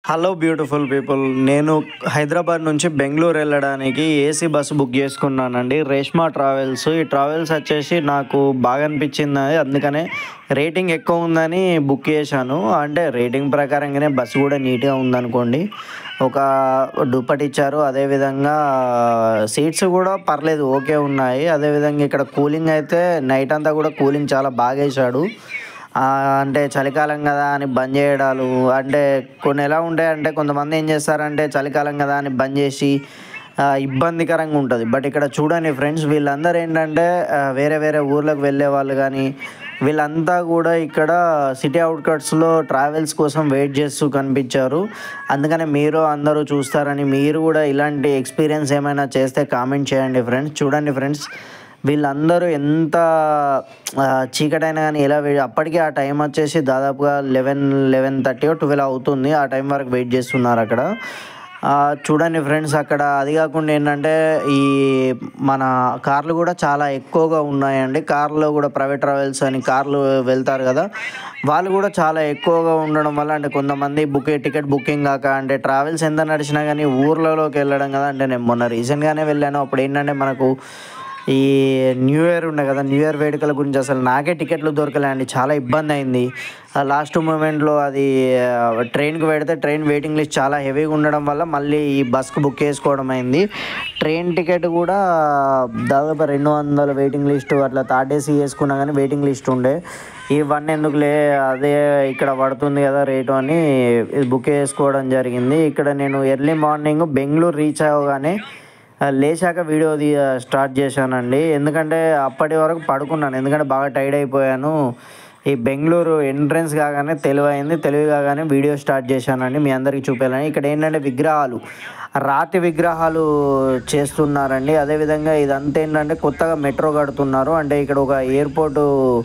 hello beautiful people నేను హైదరాబాద్ నుంచి బెంగళూరు వెళ్ళడానికి ఏసీ బస్సు బుక్ చేసుకున్నానండి రేష్మా ట్రావెల్స్ ఈ ట్రావెల్స్ వచ్చేసి నాకు బాగా అనిపించింది అందుకనే రేటింగ్ ఎక్కువ ఉందని బుక్ చేశాను అంటే రేటింగ్ ప్రకారంగానే బస్సు కూడా నీట్గా ఉందనుకోండి ఒక దుప్పటి ఇచ్చారు అదేవిధంగా సీట్స్ కూడా పర్లేదు ఓకే ఉన్నాయి అదేవిధంగా ఇక్కడ కూలింగ్ అయితే నైట్ అంతా కూడా కూలింగ్ చాలా బాగా వేసాడు ఆ, అంటే చలికాలం కదా అని బంద్ చేయడాలు అంటే కొన్ని ఎలా ఉంటాయంటే కొంతమంది ఏం చేస్తారంటే చలికాలం కదా అని బంద్ చేసి ఆ, ఇబ్బందికరంగా ఉంటుంది బట్ ఇక్కడ చూడండి ఫ్రెండ్స్ వీళ్ళందరూ ఏంటంటే ఆ, వేరే వేరే ఊర్లకు వెళ్ళే వాళ్ళు కానీ వీళ్ళంతా కూడా ఇక్కడ సిటీ అవుట్కట్స్లో ట్రావెల్స్ కోసం వెయిట్ చేస్తూ కనిపించారు అందుకనే మీరు అందరూ చూస్తారని మీరు కూడా ఇలాంటి ఎక్స్పీరియన్స్ ఏమైనా చేస్తే కామెంట్ చేయండి ఫ్రెండ్స్ చూడండి ఫ్రెండ్స్ వీళ్ళందరూ ఎంత ఆ, చీకటైనా కానీ ఎలా వే- అప్పటికి ఆ టైం వచ్చేసి దాదాపుగా లెవెన్ లెవెన్ థర్టీ ట్వెల్వ్ అవుతుంది ఆ టైం వరకు వెయిట్ చేస్తున్నారు అక్కడ ఆ, చూడండి ఫ్రెండ్స్ అక్కడ అది కాకుండా ఏంటంటే ఈ మన కార్లు కూడా చాలా ఎక్కువగా ఉన్నాయండి కార్లో కూడా ప్రైవేట్ ట్రావెల్స్ అని కార్లు వెళ్తారు కదా వాళ్ళు కూడా చాలా ఎక్కువగా ఉండడం వల్ల అంటే కొంతమంది బుక్ టికెట్ బుకింగ్ కాక అంటే ట్రావెల్స్ ఎంత నడిచినా కానీ ఊర్లలోకి వెళ్ళడం కదా అంటే నేను మొన్న రీసెంట్గానే వెళ్ళాను అప్పుడు ఏంటంటే మనకు ఈ న్యూ ఇయర్ ఉండే కదా న్యూ ఇయర్ వేడుకల గురించి అసలు నాకే టికెట్లు దొరకలే అండి చాలా ఇబ్బంది అయింది ఆ లాస్ట్ మూమెంట్లో అది ఆ, ట్రైన్కి పెడితే ట్రైన్ వెయిటింగ్ లిస్ట్ చాలా హెవీగా ఉండడం వల్ల మళ్ళీ ఈ బస్కి బుక్ చేసుకోవడం అయింది ట్రైన్ టికెట్ కూడా దాదాపు రెండు వందల వెయిటింగ్ లిస్ట్ అట్లా థర్డ్ ఏసీ వేసుకున్నా కానీ వెయిటింగ్ లిస్ట్ ఉండే ఇవన్నీ ఎందుకులే అదే ఇక్కడ పడుతుంది కదా రేటు అని ఇది బుక్ చేసుకోవడం జరిగింది ఇక్కడ నేను ఎర్లీ మార్నింగ్ బెంగళూరు రీచ్ అవ్వగానే ఆ, లేచాక వీడియో తీ స్టార్ట్ చేశానండి ఎందుకంటే అప్పటి వరకు పడుకున్నాను ఎందుకంటే బాగా టైర్డ్ అయిపోయాను ఈ బెంగళూరు ఎంట్రన్స్ కాగానే తెలివైంది తెలివి కాగానే వీడియో స్టార్ట్ చేశానండి మీ అందరికీ చూపించాలని ఇక్కడ ఏంటంటే విగ్రహాలు రాతి విగ్రహాలు చేస్తున్నారండి అదేవిధంగా ఇదంతా ఏంటంటే కొత్తగా మెట్రో కడుతున్నారు అంటే ఇక్కడ ఒక ఎయిర్పోర్ట్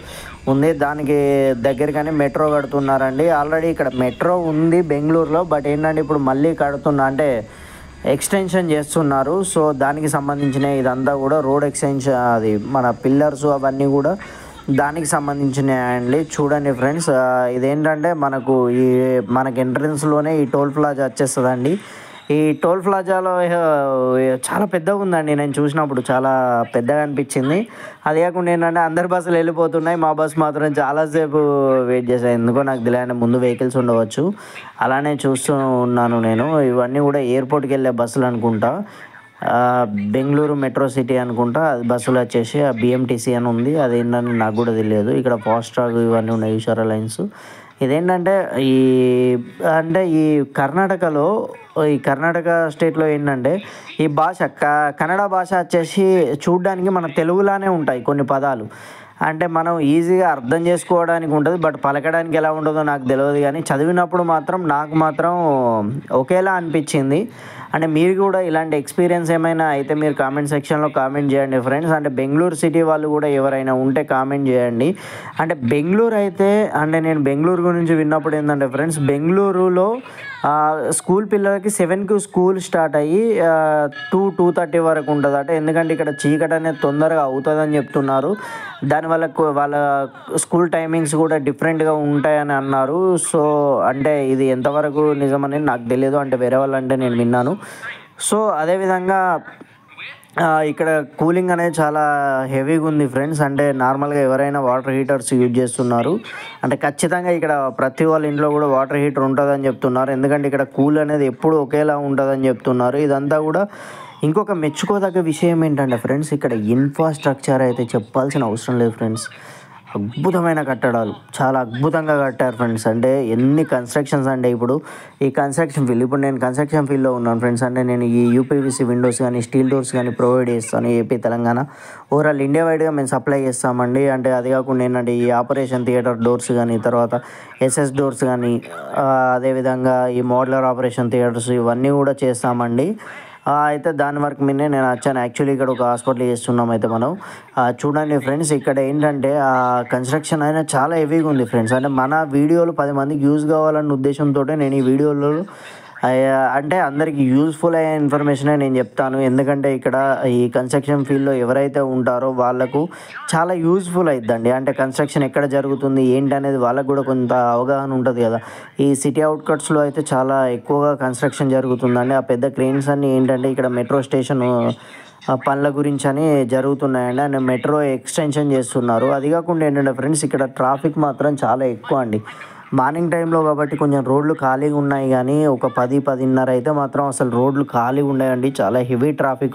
ఉంది దానికి దగ్గరగానే మెట్రో కడుతున్నారండి ఆల్రెడీ ఇక్కడ మెట్రో ఉంది బెంగళూరులో బట్ ఏంటంటే ఇప్పుడు మళ్ళీ కడుతున్నా అంటే ఎక్స్టెన్షన్ చేస్తున్నారు సో దానికి సంబంధించిన ఇదంతా కూడా రోడ్ ఎక్స్టెన్షన్ అది మన పిల్లర్స్ అవన్నీ కూడా దానికి సంబంధించిన అండి చూడండి ఫ్రెండ్స్ ఆ, ఇదేంటంటే మనకు ఈ మనకి ఎంట్రన్స్లోనే ఈ టోల్ ప్లాజా వచ్చేస్తుందండి ఈ టోల్ ప్లాజాలో ఆ, చాలా పెద్దగా ఉందండి నేను చూసినప్పుడు చాలా పెద్దగా అనిపించింది అది కాకుండా ఏంటంటే అందరి బస్సులు వెళ్ళిపోతున్నాయి మా బస్సు మాత్రం చాలాసేపు వెయిట్ చేశాను ఎందుకో నాకు తెలియదు ముందు వెహికల్స్ ఉండవచ్చు అలానే చూస్తూ ఉన్నాను నేను ఇవన్నీ కూడా ఎయిర్పోర్ట్కి వెళ్ళే బస్సులు అనుకుంటా ఆ, బెంగళూరు మెట్రో సిటీ అనుకుంటా అది బస్సులు వచ్చేసి ఆ బిఎంటీసీ అని ఉంది అది ఏంటని నాకు కూడా తెలియదు ఇక్కడ ఫాస్ట్ ట్రాక్ ఇవన్నీ ఉన్నాయి ఈశ్వర లైన్స్ ఇదేంటంటే ఈ అంటే ఈ కర్ణాటకలో ఈ కర్ణాటక స్టేట్లో ఏంటంటే ఈ భాష క కన్నడ భాష వచ్చేసి చూడ్డానికి మన తెలుగులానే ఉంటాయి కొన్ని పదాలు అంటే మనం ఈజీగా అర్థం చేసుకోవడానికి ఉంటుంది బట్ పలకడానికి ఎలా ఉంటుందో నాకు తెలియదు కానీ చదివినప్పుడు మాత్రం నాకు మాత్రం ఒకేలా అనిపించింది అంటే మీరు కూడా ఇలాంటి ఎక్స్పీరియన్స్ ఏమైనా అయితే మీరు కామెంట్ సెక్షన్లో కామెంట్ చేయండి ఫ్రెండ్స్ అంటే బెంగళూరు సిటీ వాళ్ళు కూడా ఎవరైనా ఉంటే కామెంట్ చేయండి అంటే బెంగళూరు అయితే అంటే నేను బెంగళూరు గురించి విన్నప్పుడు ఏంటంటే ఫ్రెండ్స్ బెంగళూరులో ఆ, స్కూల్ పిల్లలకి సెవెన్కి స్కూల్ స్టార్ట్ అయ్యి టూ టూ థర్టీ వరకు ఉంటుంది అంటే ఎందుకంటే ఇక్కడ చీకటి అనేది తొందరగా అవుతుందని చెప్తున్నారు దానివల్ల కు- వాళ్ళ స్కూల్ టైమింగ్స్ కూడా డిఫరెంట్గా ఉంటాయని అన్నారు సో అంటే ఇది ఎంతవరకు నిజమని నాకు తెలియదు అంటే వేరే వాళ్ళు అంటే నేను విన్నాను సో అదేవిధంగా ఆ, ఇక్కడ కూలింగ్ అనేది చాలా హెవీగా ఉంది ఫ్రెండ్స్ అంటే నార్మల్గా ఎవరైనా వాటర్ హీటర్స్ యూజ్ చేస్తున్నారు అంటే ఖచ్చితంగా ఇక్కడ ప్రతి వాళ్ళ ఇంట్లో కూడా వాటర్ హీటర్ ఉంటుందని చెప్తున్నారు ఎందుకంటే ఇక్కడ కూల్ అనేది ఎప్పుడు ఒకేలా ఉంటుందని చెప్తున్నారు ఇదంతా కూడా ఇంకొక మెచ్చుకోదగ్గ విషయం ఏంటంటే ఫ్రెండ్స్ ఇక్కడ ఇన్ఫ్రాస్ట్రక్చర్ అయితే చెప్పాల్సిన అవసరం లేదు ఫ్రెండ్స్ అద్భుతమైన కట్టడాలు చాలా అద్భుతంగా కట్టారు ఫ్రెండ్స్ అంటే ఎన్ని కన్స్ట్రక్షన్స్ అంటే ఇప్పుడు ఈ కన్స్ట్రక్షన్ ఫీల్డ్ ఇప్పుడు నేను కన్స్ట్రక్షన్ ఫీల్డ్లో ఉన్నాను ఫ్రెండ్స్ అంటే నేను ఈ యూపీవీసీ విండోస్ కానీ స్టీల్ డోర్స్ కానీ ప్రొవైడ్ చేస్తాను ఏపీ తెలంగాణ ఓవరాల్ ఇండియా వైడ్గా మేము సప్లై చేస్తామండి అంటే అది కాకుండా ఏంటంటే ఈ ఆపరేషన్ థియేటర్ డోర్స్ కానీ తర్వాత ఎస్ఎస్ డోర్స్ కానీ ఆ, అదేవిధంగా ఈ మోడలర్ ఆపరేషన్ థియేటర్స్ ఇవన్నీ కూడా చేస్తామండి ఆ, అయితే దాని వరకు మీనే నేను వచ్చాను యాక్చువల్లీ ఇక్కడ ఒక హాస్పిటల్ చేస్తున్నాం అయితే మనం ఆ, చూడండి ఫ్రెండ్స్ ఇక్కడ ఏంటంటే ఆ కన్స్ట్రక్షన్ అయినా చాలా హెవీగా ఉంది ఫ్రెండ్స్ అంటే మన వీడియోలు పది మందికి యూజ్ కావాలన్న ఉద్దేశంతో నేను ఈ వీడియోలో అయ్యా, అంటే అందరికి యూస్ఫుల్ అయ్యే ఇన్ఫర్మేషనే నేను చెప్తాను ఎందుకంటే ఇక్కడ ఈ కన్స్ట్రక్షన్ ఫీల్డ్లో ఎవరైతే ఉంటారో వాళ్ళకు చాలా యూస్ఫుల్ అయిద్దండి అంటే కన్స్ట్రక్షన్ ఎక్కడ జరుగుతుంది ఏంటి అనేది వాళ్ళకు కూడా కొంత అవగాహన ఉంటుంది కదా ఈ సిటీ అవుట్కట్స్లో అయితే చాలా ఎక్కువగా కన్స్ట్రక్షన్ జరుగుతుందండి ఆ పెద్ద క్రెయిన్స్ అన్నీ ఏంటంటే ఇక్కడ మెట్రో స్టేషన్ ఆ పనుల గురించి అని జరుగుతున్నాయండి అండ్ మెట్రో ఎక్స్టెన్షన్ చేస్తున్నారు అది కాకుండా ఏంటంటే ఫ్రెండ్స్ ఇక్కడ ట్రాఫిక్ మాత్రం చాలా ఎక్కువ అండి మార్నింగ్ టైంలో కాబట్టి కొంచెం రోడ్లు ఖాళీగా ఉన్నాయి కానీ ఒక పది పదిన్నర అయితే మాత్రం అసలు రోడ్లు ఖాళీగా ఉన్నాయండి చాలా హెవీ ట్రాఫిక్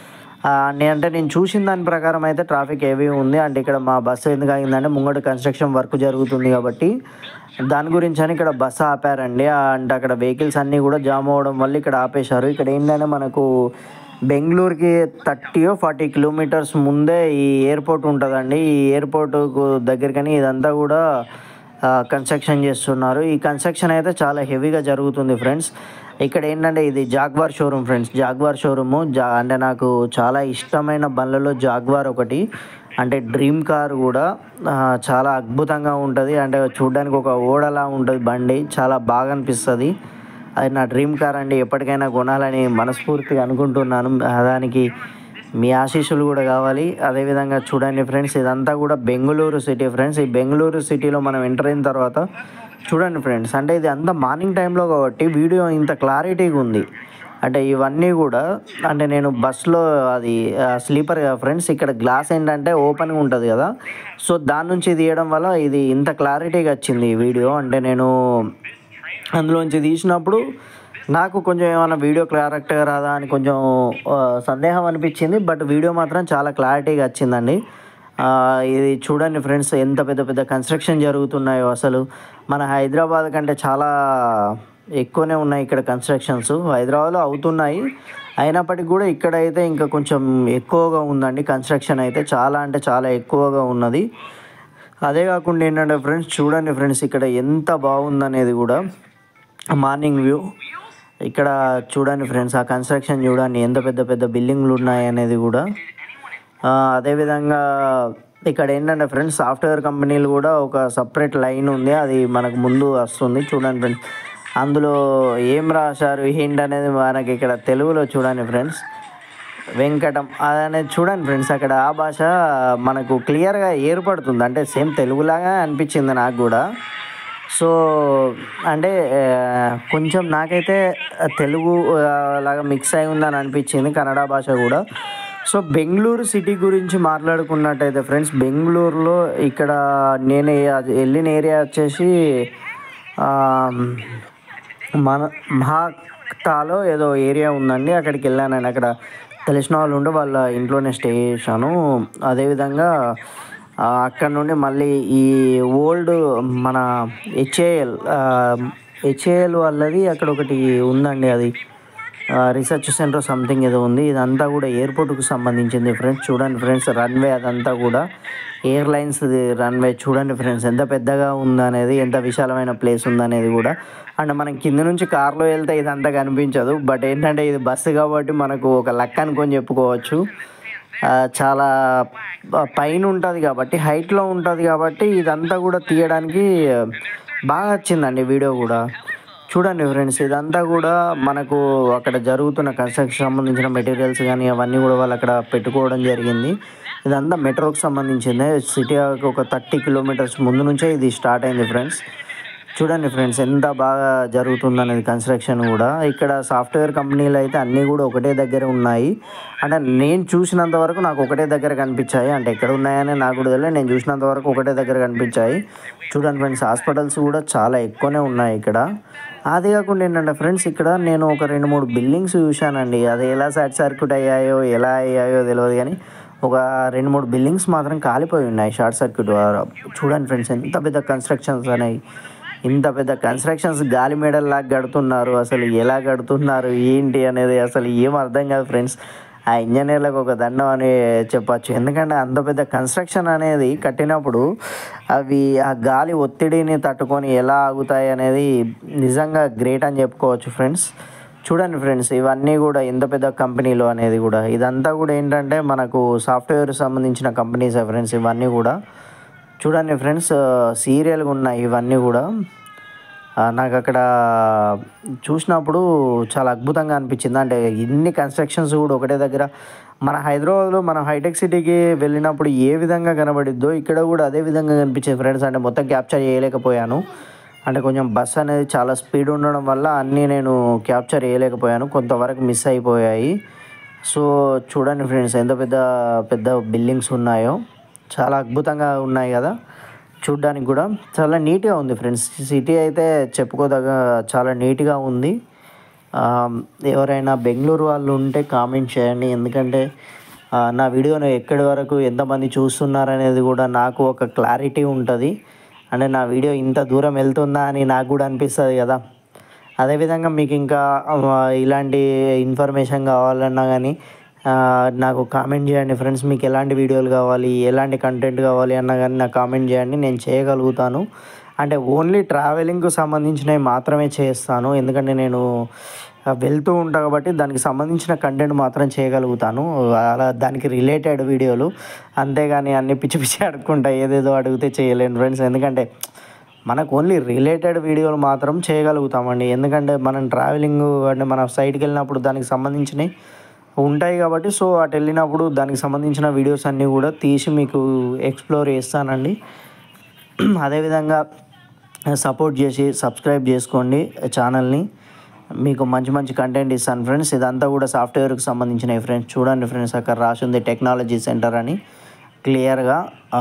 నేను అంటే నేను చూసిన దాని ప్రకారం అయితే ట్రాఫిక్ హెవీ ఉంది అంటే ఇక్కడ మా బస్సు ఎందుకు ఆగిందంటే ముంగట కన్స్ట్రక్షన్ వర్క్ జరుగుతుంది కాబట్టి దాని గురించి అని ఇక్కడ బస్సు ఆపారండి ఆ, అంటే అక్కడ వెహికల్స్ అన్నీ కూడా జామ్ అవ్వడం వల్ల ఇక్కడ ఆపేశారు ఇక్కడ ఏంటంటే మనకు బెంగళూరుకి థర్టీ ఫార్టీ కిలోమీటర్స్ ముందే ఈ ఎయిర్పోర్ట్ ఉంటుందండి ఈ ఎయిర్పోర్ట్ దగ్గరకని ఇదంతా కూడా ఆ, కన్స్ట్రక్షన్ చేస్తున్నారు ఈ కన్స్ట్రక్షన్ అయితే చాలా హెవీగా జరుగుతుంది ఫ్రెండ్స్ ఇక్కడ ఏంటంటే ఇది Jaguar showroom friends Jaguar showroom జా అంటే నాకు చాలా ఇష్టమైన బండ్లలో జాగ్వార్ ఒకటి అంటే డ్రీమ్ కార్ కూడా ఆ, చాలా అద్భుతంగా ఉంటుంది అంటే చూడడానికి ఒక ఓడలా ఉంటుంది బండి చాలా బాగా అనిపిస్తుంది అది నా డ్రీమ్ కార్ అండి ఎప్పటికైనా కొనాలని మనస్ఫూర్తిగా అనుకుంటున్నాను ఆ, దానికి మీ ఆశీస్సులు కూడా కావాలి అదేవిధంగా చూడండి ఫ్రెండ్స్ ఇదంతా కూడా బెంగళూరు సిటీ ఫ్రెండ్స్ ఈ బెంగళూరు సిటీలో మనం ఎంటర్ అయిన తర్వాత చూడండి ఫ్రెండ్స్ అంటే ఇది అంతా మార్నింగ్ టైంలో కాబట్టి వీడియో ఇంత క్లారిటీగా ఉంది అంటే ఇవన్నీ కూడా అంటే నేను బస్లో అది స్లీపర్ కదా ఫ్రెండ్స్ ఇక్కడ గ్లాస్ ఏంటంటే ఓపెన్గా ఉంటుంది కదా సో దాని నుంచి తీయడం వల్ల ఇది ఇంత క్లారిటీగా వచ్చింది ఈ వీడియో అంటే నేను అందులోంచి తీసినప్పుడు నాకు కొంచెం ఏమైనా వీడియో కరెక్ట్గా రాదా అని కొంచెం ఆ, సందేహం అనిపించింది బట్ వీడియో మాత్రం చాలా క్లారిటీగా వచ్చిందండి ఆ, ఇది చూడండి ఫ్రెండ్స్ ఎంత పెద్ద పెద్ద కన్స్ట్రక్షన్ జరుగుతున్నాయో అసలు మన హైదరాబాద్ కంటే చాలా ఎక్కువనే ఉన్నాయి ఇక్కడ కన్స్ట్రక్షన్స్ హైదరాబాద్లో అవుతున్నాయి అయినప్పటికీ కూడా ఇక్కడైతే ఇంకా కొంచెం ఎక్కువగా ఉందండి కన్స్ట్రక్షన్ అయితే చాలా అంటే చాలా ఎక్కువగా ఉన్నది అదే కాకుండా ఏంటంటే ఫ్రెండ్స్ చూడండి ఫ్రెండ్స్ ఇక్కడ ఎంత బాగుందనేది కూడా మార్నింగ్ వ్యూ ఇక్కడ చూడండి ఫ్రెండ్స్ ఆ కన్స్ట్రక్షన్ చూడండి ఎంత పెద్ద పెద్ద బిల్డింగ్లు ఉన్నాయి అనేది కూడా ఆ, అదేవిధంగా ఇక్కడ ఏంటంటే ఫ్రెండ్స్ సాఫ్ట్వేర్ కంపెనీలు కూడా ఒక సపరేట్ లైన్ ఉంది అది మనకు ముందు వస్తుంది చూడండి ఫ్రెండ్స్ అందులో ఏం రాశారు ఏంటి అనేది మనకి ఇక్కడ తెలుగులో చూడండి ఫ్రెండ్స్ వెంకటం అనేది చూడండి ఫ్రెండ్స్ అక్కడ ఆ భాష మనకు క్లియర్గా ఏర్పడుతుంది అంటే సేమ్ తెలుగులాగా అనిపించింది నాకు కూడా సో అంటే ఆ, కొంచెం నాకైతే తెలుగు ఆ, లాగా మిక్స్ అయి ఉందని అనిపించింది కన్నడ భాష కూడా సో బెంగళూరు సిటీ గురించి మాట్లాడుకున్నట్టయితే ఫ్రెండ్స్ బెంగళూరులో ఇక్కడ నేను అది వెళ్ళిన ఏరియా వచ్చేసి ఆ, మన మహాక్టాలో ఏదో ఏరియా ఉందండి అక్కడికి వెళ్ళానండి అక్కడ తెలిసిన వాళ్ళు ఉంటే వాళ్ళ ఇంట్లోనే స్టే చేశాను అదేవిధంగా ఆ, అక్కడ నుండి మళ్ళీ ఈ ఓల్డ్ మన హెచ్ఏఎల్ హెచ్ఏఎల్ వాళ్ళది అక్కడ ఒకటి ఉందండి అది రీసెర్చ్ సెంటర్ సంథింగ్ ఏదో ఉంది ఇదంతా కూడా ఎయిర్పోర్ట్కి సంబంధించింది ఫ్రెండ్స్ చూడండి ఫ్రెండ్స్ రన్వే అదంతా కూడా ఎయిర్లైన్స్ రన్వే చూడండి ఫ్రెండ్స్ ఎంత పెద్దగా ఉందనేది ఎంత విశాలమైన ప్లేస్ ఉందనేది కూడా అండ్ మనం కింద నుంచి కార్లో వెళ్తే ఇదంతా కనిపించదు బట్ ఏంటంటే ఇది బస్సు కాబట్టి మనకు ఒక లక్ అనుకొని చెప్పుకోవచ్చు ఆ, చాలా ప- పైన ఉంటుంది కాబట్టి హైట్లో ఉంటుంది కాబట్టి ఇదంతా కూడా తీయడానికి బాగా వచ్చిందండి వీడియో కూడా చూడండి ఫ్రెండ్స్ ఇదంతా కూడా మనకు అక్కడ జరుగుతున్న కన్స్ట్రక్షన్ సంబంధించిన మెటీరియల్స్ కానీ అవన్నీ కూడా వాళ్ళు అక్కడ పెట్టుకోవడం జరిగింది ఇదంతా మెట్రోకి సంబంధించింది సిటీ ఒక థర్టీ కిలోమీటర్స్ ముందు నుంచే ఇది స్టార్ట్ అయింది ఫ్రెండ్స్ చూడండి ఫ్రెండ్స్ ఎంత బాగా జరుగుతుంది అనేది కన్స్ట్రక్షన్ కూడా ఇక్కడ సాఫ్ట్వేర్ కంపెనీలు అయితే అన్నీ కూడా ఒకటే దగ్గర ఉన్నాయి అంటే నేను చూసినంత వరకు నాకు ఒకటే దగ్గర కనిపించాయి అంటే ఎక్కడ ఉన్నాయని నాకు కూడా తెలియదు నేను చూసినంత వరకు ఒకటే దగ్గర కనిపించాయి చూడండి ఫ్రెండ్స్ హాస్పిటల్స్ కూడా చాలా ఎక్కువనే ఉన్నాయి ఇక్కడ అది కాకుండా ఏంటంటే ఫ్రెండ్స్ ఇక్కడ నేను ఒక రెండు మూడు బిల్డింగ్స్ చూశానండి అది ఎలా షార్ట్ సర్క్యూట్ అయ్యాయో ఎలా అయ్యాయో తెలియదు కానీ ఒక రెండు మూడు బిల్డింగ్స్ మాత్రం కాలిపోయి ఉన్నాయి షార్ట్ సర్క్యూట్ ద్వారా చూడండి ఫ్రెండ్స్ ఎంత పెద్ద కన్స్ట్రక్షన్స్ అనేవి ఇంత పెద్ద కన్స్ట్రక్షన్స్ గాలి మేడల్లాగా కడుతున్నారు అసలు ఎలా కడుతున్నారు ఏంటి అనేది అసలు ఏం అర్థం కాదు ఫ్రెండ్స్ ఆ ఇంజనీర్లకు ఒక దండం అని చెప్పచ్చు ఎందుకంటే అంత పెద్ద కన్స్ట్రక్షన్ అనేది కట్టినప్పుడు అవి ఆ గాలి ఒత్తిడిని తట్టుకొని ఎలా ఆగుతాయి అనేది నిజంగా గ్రేట్ అని చెప్పుకోవచ్చు ఫ్రెండ్స్ చూడండి ఫ్రెండ్స్ ఇవన్నీ కూడా ఎంత పెద్ద కంపెనీలు అనేది కూడా ఇదంతా కూడా ఏంటంటే మనకు సాఫ్ట్వేర్ సంబంధించిన కంపెనీస్ ఫ్రెండ్స్ ఇవన్నీ కూడా చూడండి ఫ్రెండ్స్ సీరియల్గా ఉన్నాయి ఇవన్నీ కూడా ఆ, నాకు అక్కడ చూసినప్పుడు చాలా అద్భుతంగా అనిపించింది అంటే ఇన్ని కన్స్ట్రక్షన్స్ కూడా ఒకటే దగ్గర మన హైదరాబాద్లో మనం హైటెక్ సిటీకి వెళ్ళినప్పుడు ఏ విధంగా కనబడిద్దో ఇక్కడ కూడా అదే విధంగా కనిపించేది ఫ్రెండ్స్ అంటే మొత్తం క్యాప్చర్ చేయలేకపోయాను అంటే కొంచెం బస్ అనేది చాలా స్పీడ్ ఉండడం వల్ల అన్నీ నేను క్యాప్చర్ చేయలేకపోయాను కొంతవరకు మిస్ అయిపోయాయి సో చూడండి ఫ్రెండ్స్ ఎంత పెద్ద పెద్ద బిల్డింగ్స్ ఉన్నాయో చాలా అద్భుతంగా ఉన్నాయి కదా చూడ్డానికి కూడా చాలా నీట్గా ఉంది ఫ్రెండ్స్ సిటీ అయితే చెప్పుకోదగ్గ చాలా నీట్గా ఉంది ఆ, ఎవరైనా బెంగళూరు వాళ్ళు ఉంటే కామెంట్ చేయండి ఎందుకంటే ఆ, నా వీడియోను ఎక్కడి వరకు ఎంతమంది చూస్తున్నారనేది కూడా నాకు ఒక క్లారిటీ ఉంటుంది అంటే నా వీడియో ఇంత దూరం వెళ్తుందా అని నాకు కూడా అనిపిస్తుంది కదా అదేవిధంగా మీకు ఇంకా ఆ, ఇలాంటి ఇన్ఫర్మేషన్ కావాలన్నా కానీ ఆ, నాకు కామెంట్ చేయండి ఫ్రెండ్స్ మీకు ఎలాంటి వీడియోలు కావాలి ఎలాంటి కంటెంట్ కావాలి అన్నా కానీ నాకు కామెంట్ చేయండి నేను చేయగలుగుతాను అంటే ఓన్లీ ట్రావెలింగ్కు సంబంధించినవి మాత్రమే చేస్తాను ఎందుకంటే నేను ఆ, వెళ్తూ ఉంటా కాబట్టి దానికి సంబంధించిన కంటెంట్ మాత్రం చేయగలుగుతాను అలా దానికి రిలేటెడ్ వీడియోలు అంతేగాని అన్ని పిచ్చి పిచ్చి అడుక్కుంటా ఏదేదో అడిగితే చేయలేను ఫ్రెండ్స్ ఎందుకంటే మనకు ఓన్లీ రిలేటెడ్ వీడియోలు మాత్రం చేయగలుగుతామండి ఎందుకంటే మనం ట్రావెలింగ్ అంటే మన సైట్కి వెళ్ళినప్పుడు దానికి సంబంధించినవి ఉంటాయి కాబట్టి సో అటు వెళ్ళినప్పుడు దానికి సంబంధించిన వీడియోస్ అన్నీ కూడా తీసి మీకు ఎక్స్ప్లోర్ చేస్తానండి అదేవిధంగా సపోర్ట్ చేసి సబ్స్క్రైబ్ చేసుకోండి ఛానల్ని మీకు మంచి మంచి కంటెంట్ ఇస్తాను ఫ్రెండ్స్ ఇదంతా కూడా సాఫ్ట్వేర్కి సంబంధించినవి ఫ్రెండ్స్ చూడండి ఫ్రెండ్స్ అక్కడ రాసింది టెక్నాలజీ సెంటర్ అని క్లియర్గా ఆ,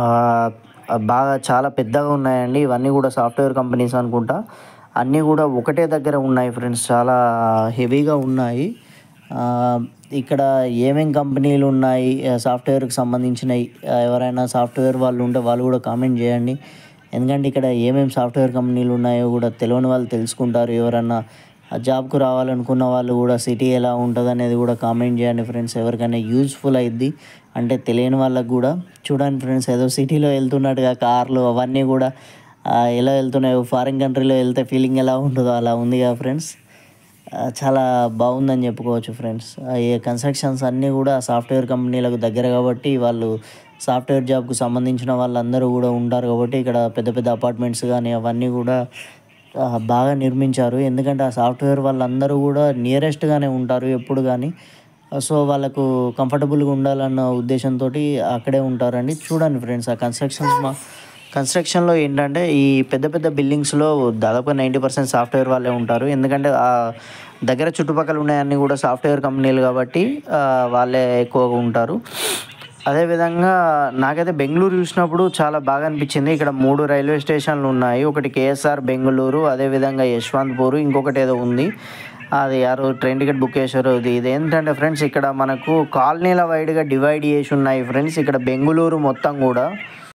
బాగా చాలా పెద్దగా ఉన్నాయండి ఇవన్నీ కూడా సాఫ్ట్వేర్ కంపెనీస్ అనుకుంటా అన్నీ కూడా ఒకటే దగ్గర ఉన్నాయి ఫ్రెండ్స్ చాలా హెవీగా ఉన్నాయి ఆ, ఇక్కడ ఏమేం కంపెనీలు ఉన్నాయి ఆ, సాఫ్ట్వేర్కి సంబంధించినవి ఆ, ఎవరైనా సాఫ్ట్వేర్ వాళ్ళు ఉంటే వాళ్ళు కూడా కామెంట్ చేయండి ఎందుకంటే ఇక్కడ ఏమేమి సాఫ్ట్వేర్ కంపెనీలు ఉన్నాయో కూడా తెలియని వాళ్ళు తెలుసుకుంటారు ఎవరన్నా ఆ జాబ్కు రావాలనుకున్న వాళ్ళు కూడా సిటీ ఎలా ఉంటుంది అనేది కూడా కామెంట్ చేయండి ఫ్రెండ్స్ ఎవరికైనా యూజ్ఫుల్ అయింది అంటే తెలియని వాళ్ళకి కూడా చూడండి ఫ్రెండ్స్ ఏదో సిటీలో వెళ్తున్నట్టుగా కార్లు అవన్నీ కూడా ఆ, ఎలా వెళ్తున్నాయో ఫారిన్ కంట్రీలో వెళ్తే ఫీలింగ్ ఎలా ఉంటుందో అలా ఉంది కదా ఫ్రెండ్స్ ఆ, చాలా బాగుందని చెప్పుకోవచ్చు ఫ్రెండ్స్ ఆ, ఈ కన్స్ట్రక్షన్స్ అన్నీ కూడా సాఫ్ట్వేర్ కంపెనీలకు దగ్గర కాబట్టి వాళ్ళు సాఫ్ట్వేర్ జాబ్కు సంబంధించిన వాళ్ళందరూ కూడా ఉంటారు కాబట్టి ఇక్కడ పెద్ద పెద్ద అపార్ట్మెంట్స్ కానీ అవన్నీ కూడా ఆ, బాగా నిర్మించారు ఎందుకంటే ఆ సాఫ్ట్వేర్ వాళ్ళందరూ కూడా నియరెస్ట్గానే ఉంటారు ఎప్పుడు కానీ సో వాళ్ళకు కంఫర్టబుల్గా ఉండాలన్న ఉద్దేశంతో అక్కడే ఉంటారండి చూడండి ఫ్రెండ్స్ ఆ కన్స్ట్రక్షన్స్ మా కన్స్ట్రక్షన్లో ఏంటంటే ఈ పెద్ద పెద్ద బిల్డింగ్స్లో దాదాపు నైంటీ పర్సెంట్ సాఫ్ట్వేర్ వాళ్ళే ఉంటారు ఎందుకంటే ఆ దగ్గర చుట్టుపక్కల ఉన్నాయన్నీ కూడా సాఫ్ట్వేర్ కంపెనీలు కాబట్టి ఆ, వాళ్ళే ఎక్కువగా ఉంటారు అదేవిధంగా నాకైతే బెంగళూరు చూసినప్పుడు చాలా బాగా అనిపించింది ఇక్కడ మూడు రైల్వే స్టేషన్లు ఉన్నాయి ఒకటి కేఎస్ఆర్ బెంగళూరు అదేవిధంగా యశ్వంత్పూర్ ఇంకొకటి ఏదో ఉంది అది యారు ట్రైన్ టికెట్ బుక్ చేశారు ఇది ఇదేంటంటే ఫ్రెండ్స్ ఇక్కడ మనకు కాలనీల వైడ్గా డివైడ్ చేసి ఉన్నాయి ఫ్రెండ్స్ ఇక్కడ బెంగళూరు మొత్తం కూడా